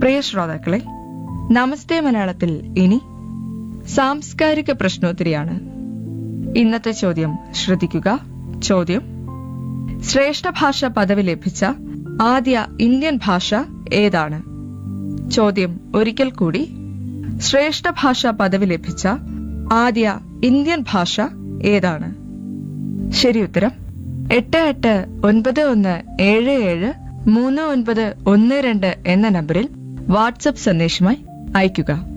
പ്രിയ ശ്രോതാക്കളെ നമസ്തേ മലയാളത്തിൽ ഇനി സാംസ്കാരിക പ്രശ്നോത്തരിയാണ് ഇന്നത്തെ ചോദ്യം ശ്രദ്ധിക്കുക ചോദ്യം ശ്രേഷ്ഠ ഭാഷ പദവി ലഭിച്ച ആദ്യ ഇന്ത്യൻ ഭാഷ ഏതാണ് ചോദ്യം ഒരിക്കൽ കൂടി ശ്രേഷ്ഠ ഭാഷ പദവി ലഭിച്ച ആദ്യ ഇന്ത്യൻ ഭാഷ ഏതാണ് ശരി ഉത്തരം എട്ട് എട്ട് ഒൻപത് ഒന്ന് ഏഴ് ഏഴ് മൂന്ന് ഒൻപത് ഒന്ന് രണ്ട് എന്ന നമ്പറിൽ വാട്സപ്പ് സന്ദേശമായി അയയ്ക്കുക